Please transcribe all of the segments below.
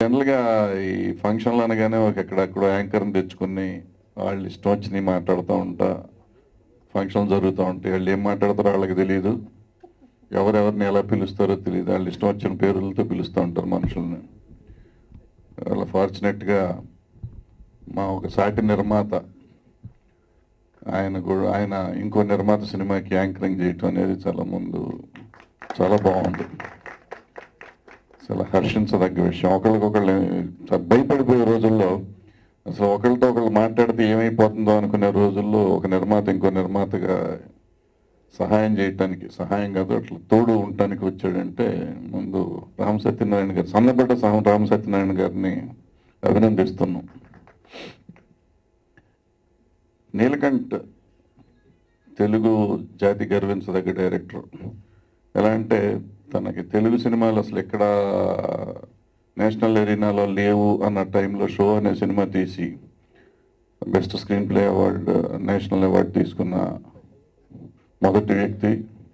జనరల్గా ఈ ఫంక్షన్లు అనగానే ఒక ఎక్కడెక్కడ యాంకర్ని తెచ్చుకుని వాళ్ళు ఇష్టం వచ్చినవి మాట్లాడుతూ ఉంటా ఫంక్షన్లు జరుగుతూ ఉంటాయి వాళ్ళు ఏం మాట్లాడతారో వాళ్ళకి తెలియదు ఎవరెవరిని ఎలా పిలుస్తారో తెలియదు వాళ్ళు ఇష్టం వచ్చిన పేర్లతో పిలుస్తూ ఉంటారు మనుషుల్ని వాళ్ళ ఫార్చునేట్గా మా ఒక సాటి నిర్మాత ఆయన కూడా ఆయన ఇంకో నిర్మాత సినిమాకి యాంకరింగ్ చేయటం అనేది చాలా ముందు చాలా బాగుంది చాలా హర్షించదగ్గ విషయం ఒకరికొకళ్ళు చాలా భయపడిపోయే రోజుల్లో అసలు ఒకరితో ఒకళ్ళు మాట్లాడితే ఏమైపోతుందో అనుకునే రోజుల్లో ఒక నిర్మాత ఇంకో నిర్మాతగా సహాయం చేయటానికి సహాయం కాదు అట్లా తోడు ఉండటానికి వచ్చాడంటే ముందు రామ సత్యనారాయణ గారు సన్నబడ్డ సహ రామ సత్యనారాయణ గారిని అభినందిస్తున్నాం నీలకంఠ్ తెలుగు జాతి గర్వించదగ్గ డైరెక్టర్ ఎలా అంటే తనకి తెలుగు సినిమాలు అసలు ఎక్కడ నేషనల్ ఎరీనాలో లేవు అన్న టైంలో షో అనే సినిమా తీసి best screenplay award national award తీసుకున్న మొదటి వ్యక్తి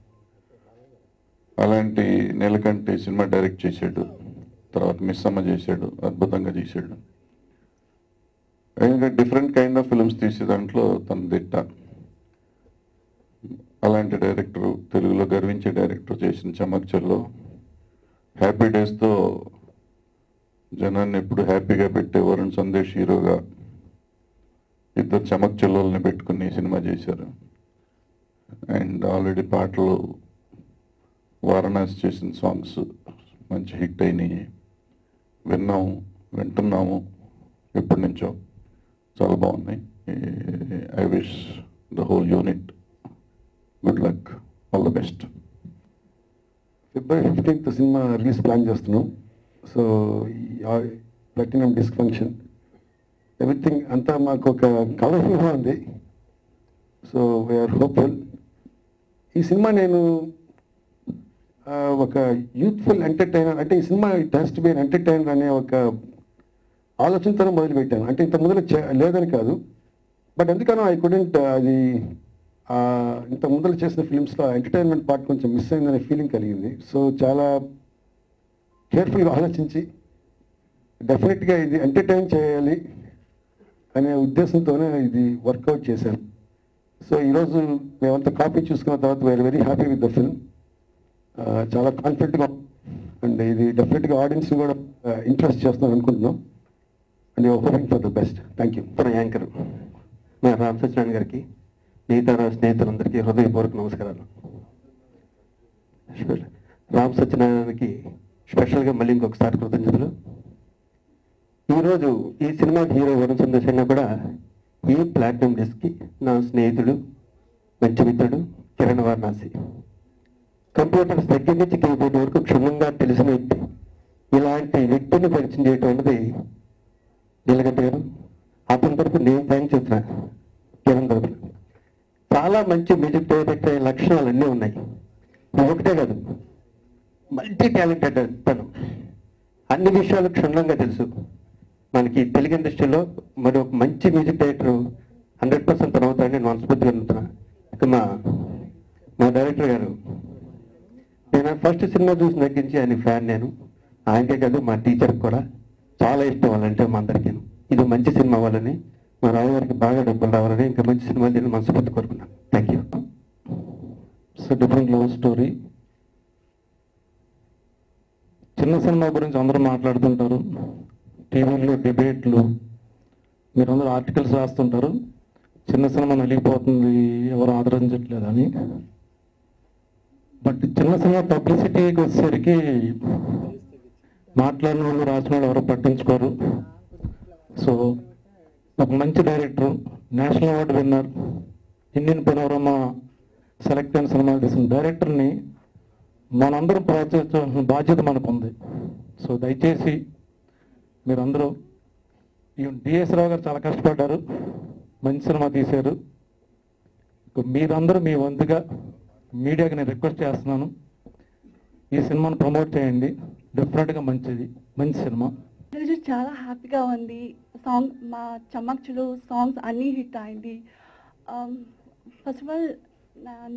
అలాంటి నీలకంఠి సినిమా డైరెక్ట్ చేశాడు తర్వాత మిస్ అమ్మ చేశాడు అద్భుతంగా చేశాడు ఇంకా డిఫరెంట్ కైండ్ ఆఫ్ ఫిల్మ్స్ తీసే దాంట్లో తన దిట్ట అలాంటి డైరెక్టర్ తెలుగులో గర్వించే డైరెక్టర్ చేసిన చమక్చల్లో హ్యాపీ డేస్తో జనాన్ని ఎప్పుడు హ్యాపీగా పెట్టే వరుణ్ సందేశ్ హీరోగా ఇద్దరు చమక్ చెల్లెల్ని పెట్టుకుని ఈ సినిమా చేశారు అండ్ ఆల్రెడీ పాటలు వారణాసి చేసిన సాంగ్స్ మంచి హిట్ అయినాయి విన్నాము వింటున్నాము ఎప్పటి నుంచో చాలా బాగున్నాయి I wish the whole unit good luck all the best February fifteenth సినిమా రిలీజ్ ప్లాన్ చేస్తున్నాం so platinum disc function everything అంతా మాకు ఒక కలర్ఫుల్గా ఉంది సో వీఆర్ హోప్ఫుల్ ఈ సినిమా నేను ఆ, ఒక యూత్ఫుల్ ఎంటర్టైనర్ అంటే ఈ సినిమా it has to be entertainer అనే ఒక ఆలోచనతో మొదలుపెట్టాను అంటే ఇంత ముందర చే- లేదని కాదు బట్ ఎందుకనో ఐ కుడెంట్ అది ఆ, ఇంత ముందర చేసిన ఫిల్మ్స్లో ఎంటర్టైన్మెంట్ పార్ట్ కొంచెం మిస్ అయిందనే ఫీలింగ్ కలిగింది సో చాలా కేర్ఫుల్గా ఆలోచించి డెఫినెట్గా ఇది ఎంటర్టైన్ చేయాలి అనే ఉద్దేశంతోనే ఇది వర్కౌట్ చేశాను సో ఈరోజు మేమంతా కాపీ చూసుకున్న తర్వాత we are very happy with the film చాలా కాన్ఫిడెంట్గా అండ్ ఇది డెఫినెట్గా ఆడియన్స్ కూడా ఇంట్రెస్ట్ చేస్తున్నాను అనుకుంటున్నాం and hoping for the best thank you మన యాంకర్ మా రామ్ సత్యనారాయణ గారికి మిగతా నా స్నేహితులందరికీ హృదయపూర్వక నమస్కారాలు రామ్ సత్యనారాయణకి స్పెషల్గా మళ్ళీ ఇంకొకసారి కృతజ్ఞతలు ఈరోజు ఈ సినిమాకి హీరో వరుణ్ సందేశ్ అయినా కూడా ఈ ప్లాటినం డిస్క్కి నా స్నేహితుడు మంచి మిత్రుడు కిరణ్ వారణాసి కంప్యూటర్స్ దగ్గర నుంచి కీబోర్డ్ వరకు క్షుణ్ణంగా తెలిసిన వ్యక్తి ఇలాంటి వ్యక్తిని పరిచయం చేయటం అనేది నీలకంఠ గారు అతని తరపు నేను థ్యాంక్స్ చెప్తున్నా కిరణ్ తరపున చాలా మంచి మ్యూజిక్ డైరెక్టర్ అయ్యే లక్షణాలు అన్నీ ఉన్నాయి ఇది ఒకటే కాదు మల్టీ టాలెంటెడ్ తను అన్ని విషయాలు క్షుణ్ణంగా తెలుసు మనకి తెలుగు ఇండస్ట్రీలో మరి ఒక మంచి మ్యూజిక్ డైరెక్టర్ హండ్రెడ్ పర్సెంట్ తను అవుతాడని నేను మనస్ఫూర్తిగా అనుకుంటున్నా ఇక మా మా డైరెక్టర్ గారు నేను ఫస్ట్ సినిమా చూసిన దగ్గర నుంచి ఆయన ఫ్యాన్ నేను ఆయనకే కాదు మా టీచర్ కూడా చాలా ఇష్టం వాళ్ళంటే మా అందరికీ ఇది మంచి సినిమా అవ్వాలని మా రావు గారికి బాగా డబ్బులు రావాలని ఇంకా మంచి సినిమా తీయాలని మనస్ఫూర్తి కోరుకున్నాను thank you so different love story చిన్న సినిమా గురించి అందరూ మాట్లాడుతుంటారు టీవీల్లో డిబేట్లు మీరందరూ ఆర్టికల్స్ రాస్తుంటారు చిన్న సినిమా నలిగిపోతుంది ఎవరు ఆదరించట్లేదని బట్ చిన్న సినిమా పబ్లిసిటీకి వచ్చేసరికి మాట్లాడిన వాళ్ళు రాసిన వాళ్ళు ఎవరు పట్టించుకోరు సో ఒక మంచి director national award winner Indian panorama select అయిన సినిమా తీసిన డైరెక్టర్ని మనందరం ప్రోత్సహించాల్సిన బాధ్యత మనకు ఉంది సో దయచేసి మీరందరూ ఈవెన్ డిఎస్ రావు గారు చాలా కష్టపడ్డారు మంచి సినిమా తీశారు ఇక మీరందరూ మీ వంతుగా మీడియాకి నేను రిక్వెస్ట్ చేస్తున్నాను ఈ సినిమాను ప్రమోట్ చేయండి డెఫినెట్గా మంచిది మంచి సినిమా ఈరోజు చాలా హ్యాపీగా ఉంది సాంగ్ మా చమ్మక్చులు సాంగ్స్ అన్నీ హిట్ అయింది ఫస్ట్ ఆఫ్ ఆల్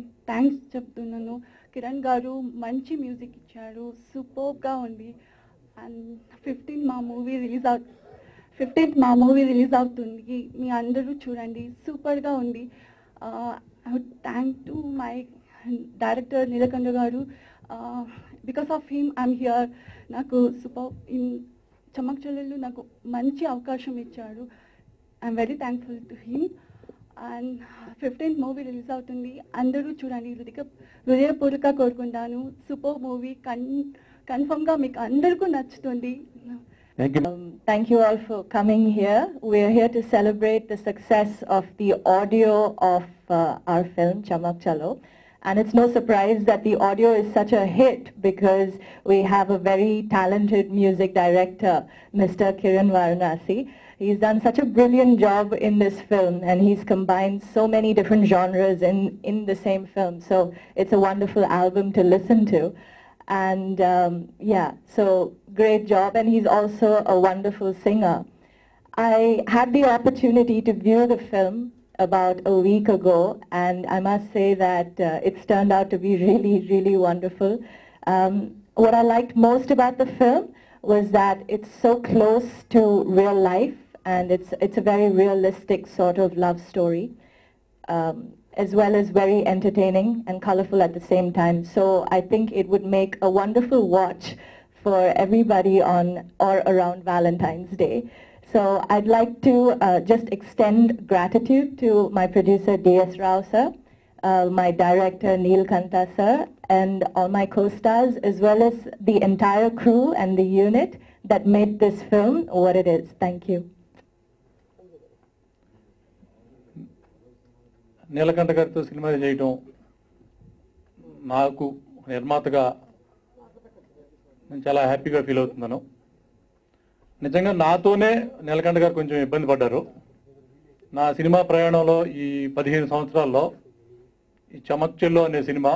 థ్యాంక్స్ చెప్తున్నాను కిరణ్ గారు మంచి మ్యూజిక్ ఇచ్చారు సూపర్గా ఉంది అండ్ ఫిఫ్టీన్త్ మా మూవీ రిలీజ్ అవు ఫిఫ్టీన్త్ మా మూవీ రిలీజ్ అవుతుంది మీ అందరూ చూడండి సూపర్గా ఉంది I would thank to my director Neelakanta garu because of him I'm here నాకు సూపర్ ఇన్ చమక్ చెల్లెళ్ళు నాకు మంచి అవకాశం ఇచ్చాడు I'm very thankful to him and fifteenth movie release అవుతుంది అందరూ చూడండి హృదయ హృదయపూర్వక కోరుకుంటాను సూపర్ మూవీ కన్ కన్ఫర్మ్గా మీకు అందరికీ నచ్చుతుంది thank you Um, thank you all for coming here. We're here to celebrate the success of the audio of uh, our film, Chamak Chalo. And it's no surprise that the audio is such a hit because we have a very talented music director, Mr. Kiran Varanasi. He's done such a brilliant job in this film and he's combined so many different genres in, in the same film. So it's a wonderful album to listen to. And um, yeah, so great job. And he's also a wonderful singer. I had the opportunity to view the film about a week ago, and I must say that uh, it's turned out to be really, really wonderful. Um, what I liked most about the film was that it's so close to real life, and it's it's a very realistic sort of love story um, as well as very entertaining and colorful at the same time. So I think it would make a wonderful watch for everybody on or around Valentine's Day. So I'd like to uh, just extend gratitude to my producer D.S. Rao sir, uh, my director Neil Kanta sir, and all my co-stars, as well as the entire crew and the unit that made this film what it is. Thank you. Neelakanta గారితో సినిమా చేయటం నాకు నిర్మాతగా నేను చాలా హ్యాపీగా feel అవుతున్నాను నిజంగా నాతోనే నీలకంఠ గారు కొంచెం ఇబ్బంది పడ్డారు నా సినిమా ప్రయాణంలో ఈ పదిహేను సంవత్సరాల్లో ఈ చమక్ చెల్లో అనే సినిమా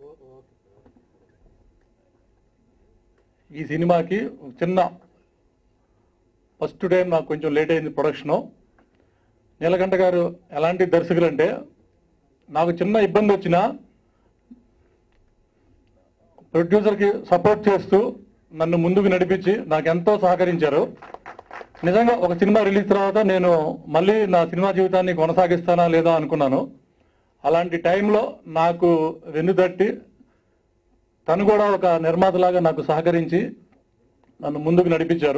ఈ సినిమాకి ఒక చిన్న ఫస్ట్ టైం నాకు కొంచెం లేట్ అయింది ప్రొడక్షను నీలకంఠ గారు ఎలాంటి దర్శకులు అంటే నాకు చిన్న ఇబ్బంది వచ్చినా ప్రొడ్యూసర్కి సపోర్ట్ చేస్తూ నన్ను ముందుకు నడిపించి నాకు ఎంతో సహకరించారు నిజంగా ఒక సినిమా రిలీజ్ తర్వాత నేను మళ్ళీ నా సినిమా జీవితాన్ని కొనసాగిస్తానా లేదా అనుకున్నాను అలాంటి టైంలో నాకు వెన్నుదట్టి తను కూడా ఒక నిర్మాతలాగా నాకు సహకరించి నన్ను ముందుకు నడిపించారు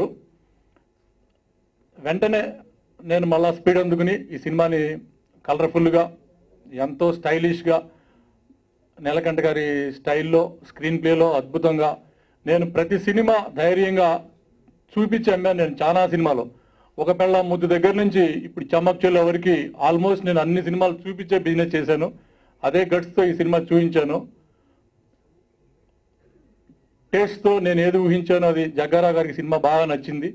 వెంటనే నేను మళ్ళా స్పీడ్ అందుకుని ఈ సినిమాని కలర్ఫుల్గా ఎంతో స్టైలిష్గా నీలకంఠ గారి స్టైల్లో స్క్రీన్ ప్లేలో అద్భుతంగా నేను ప్రతి సినిమా ధైర్యంగా చూపించి అమ్మాను నేను చాలా సినిమాలో ఒక పెళ్ళ ముద్దు దగ్గర నుంచి ఇప్పుడు చమ్మక్ చెల్లు వరకు ఆల్మోస్ట్ నేను అన్ని సినిమాలు చూపించే బిజినెస్ చేశాను అదే గట్స్తో ఈ సినిమా చూపించాను టేస్ట్తో నేను ఏది ఊహించానో అది జగ్గారా గారికి సినిమా బాగా నచ్చింది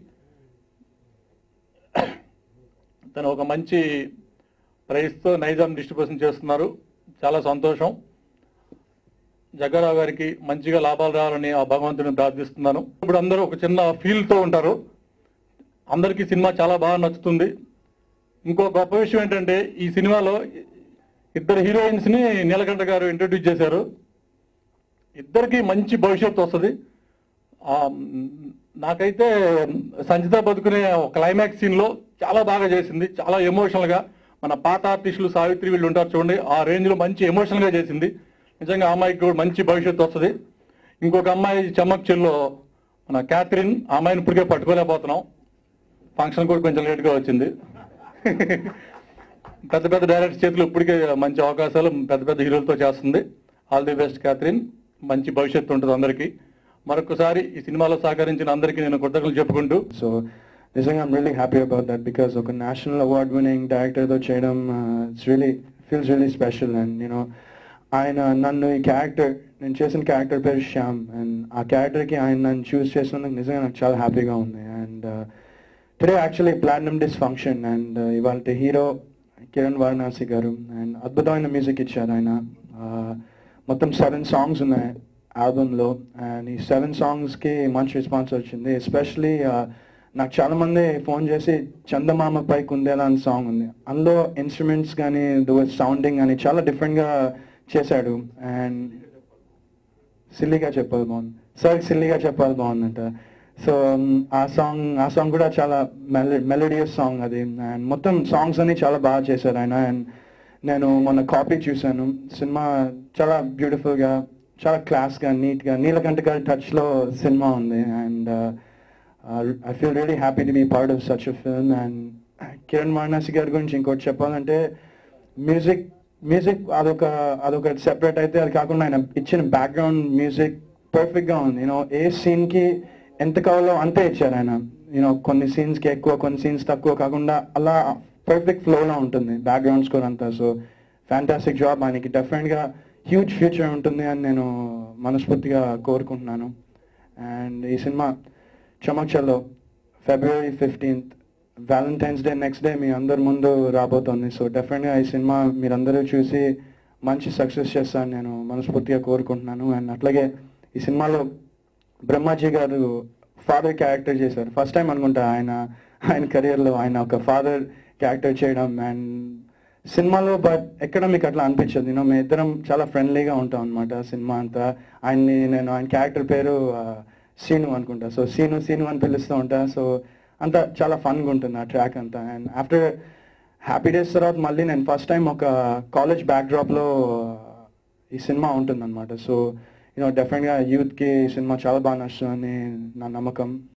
తను ఒక మంచి ప్రైస్తో నైజాం డిస్ట్రిబ్యూషన్ చేస్తున్నారు చాలా సంతోషం జగ్గారావు గారికి మంచిగా లాభాలు రావాలని ఆ భగవంతుని ప్రార్థిస్తున్నాను ఇప్పుడు అందరూ ఒక చిన్న ఫీల్తో ఉంటారు అందరికీ సినిమా చాలా బాగా నచ్చుతుంది ఇంకో గొప్ప విషయం ఏంటంటే ఈ సినిమాలో ఇద్దరు హీరోయిన్స్ని నీలకంఠ గారు ఇంట్రడ్యూస్ చేశారు ఇద్దరికి మంచి భవిష్యత్తు వస్తుంది ఆ, మ్, నాకైతే సంచిత బతుకునే క్లైమాక్స్ సీన్ లో చాలా బాగా చేసింది చాలా ఎమోషనల్ గా మన పాత ఆర్టిస్టులు సావిత్రి వీళ్ళు ఉంటారు చూడండి ఆ రేంజ్ లో మంచి ఎమోషనల్ గా చేసింది నిజంగా ఆ అమ్మాయికి కూడా మంచి భవిష్యత్తు వస్తుంది ఇంకొక అమ్మాయి చమ్మక్ చెల్లో మన క్యాథరిన్ ఆ అమ్మాయిని ఇప్పటికే పట్టుకోలేకపోతున్నాం ఫంక్షన్ కూడా కొంచెం లేట్ గా వచ్చింది పెద్ద పెద్ద డైరెక్టర్ చేతులు ఇప్పటికే మంచి అవకాశాలు పెద్ద పెద్ద హీరోలతో చేస్తుంది ఆల్ ది బెస్ట్ క్యాథరిన్ మంచి భవిష్యత్తు ఉంటుంది అందరికీ మరొకసారి ఈ సినిమాలో సహకరించిన అందరికీ నేను కృతజ్ఞతలు చెప్పుకుంటూ సో నిజంగా I'm really happy about that because ఒక నేషనల్ అవార్డ్ వినింగ్ డైరెక్టర్తో చేయడం it's really feels really special and నేను ఆయన నన్ను ఈ క్యారెక్టర్ నేను చేసిన క్యారెక్టర్ పేరు శ్యామ్ అండ్ ఆ క్యారెక్టర్కి ఆయన నన్ను చూస్ చేసినందుకు నిజంగా నాకు చాలా హ్యాపీగా ఉంది and today actually platinum disc function and ఇవాళ హీరో కిరణ్ వారణాసి గారు అండ్ అద్భుతమైన మ్యూజిక్ ఇచ్చారు ఆయన Uh, మొత్తం సెవెన్ సాంగ్స్ ఉన్నాయి ఆల్బమ్లో అండ్ ఈ సెవెన్ సాంగ్స్కి మంచి రెస్పాన్స్ వచ్చింది ఎస్పెషలీ నాకు చాలా మంది ఫోన్ చేసి చందమామ పై కుందేలా అని సాంగ్ ఉంది అందులో ఇన్స్ట్రుమెంట్స్ కానీ సౌండింగ్ కానీ చాలా డిఫరెంట్గా చేశాడు అండ్ సిల్లీగా చెప్పాలి బాగుంది సార్ సిల్లీగా చెప్పాలి బాగుందంట సో ఆ సాంగ్ ఆ సాంగ్ కూడా చాలా మెల మెలోడియస్ సాంగ్ అది అండ్ మొత్తం సాంగ్స్ అన్ని చాలా బాగా చేశారు ఆయన అండ్ నేను మొన్న కాపీ చూశాను సినిమా చాలా బ్యూటిఫుల్గా చాలా క్లాస్గా నీట్గా నీలకంఠ గారి టచ్లో సినిమా ఉంది and I feel really happy to be part of such film and Kiran Varanasi గారి గురించి ఇంకోటి చెప్పాలంటే మ్యూజిక్ మ్యూజిక్ అదొక అదొక సెపరేట్ అయితే అది కాకుండా ఆయన ఇచ్చిన బ్యాక్గ్రౌండ్ మ్యూజిక్ పర్ఫెక్ట్గా ఉంది యూనో ఏ సీన్కి ఎంత కావాలో అంతే ఇచ్చారు ఆయన యూనో కొన్ని సీన్స్కి ఎక్కువ కొన్ని సీన్స్ తక్కువ కాకుండా అలా పర్ఫెక్ట్ ఫ్లోలో ఉంటుంది బ్యాక్గ్రౌండ్ స్కోర్ అంతా సో ఫ్యాంటాస్టిక్ జాబ్ ఆయనకి డెఫినెట్గా హ్యూజ్ ఫ్యూచర్ ఉంటుంది అని నేను మనస్ఫూర్తిగా కోరుకుంటున్నాను అండ్ ఈ సినిమా చమక్షలో February fifteenth Valentine's day next day మీ అందరి ముందు రాబోతోంది సో డెఫినెట్గా ఈ సినిమా మీరందరూ చూసి మంచి సక్సెస్ చేస్తారని నేను మనస్ఫూర్తిగా కోరుకుంటున్నాను అండ్ అట్లాగే ఈ సినిమాలో బ్రహ్మాజీ గారు ఫాదర్ క్యారెక్టర్ చేశారు ఫస్ట్ టైం అనుకుంటా ఆయన ఆయన కెరియర్లో ఆయన ఒక ఫాదర్ క్యారెక్టర్ చేయడం అండ్ సినిమాలో బట్ ఎక్కడ మీకు అట్లా అనిపించదు నేను మేము ఇద్దరం చాలా ఫ్రెండ్లీగా ఉంటాం అనమాట సినిమా అంతా ఆయన్ని నేను ఆయన క్యారెక్టర్ పేరు ఆ, సీను అనుకుంటా సో సీను సీను అని పిలుస్తూ ఉంటా సో అంతా చాలా ఫన్గా ఉంటుంది ఆ ట్రాక్ అంతా అండ్ ఆఫ్టర్ హ్యాపీ డేస్ తర్వాత మళ్ళీ నేను ఫస్ట్ టైం ఒక కాలేజ్ బ్యాక్డ్రాప్లో ఈ సినిమా ఉంటుంది అనమాట సో యూనో డెఫినెట్గా యూత్కి ఈ సినిమా చాలా బాగా నచ్చుతుందని నా నమ్మకం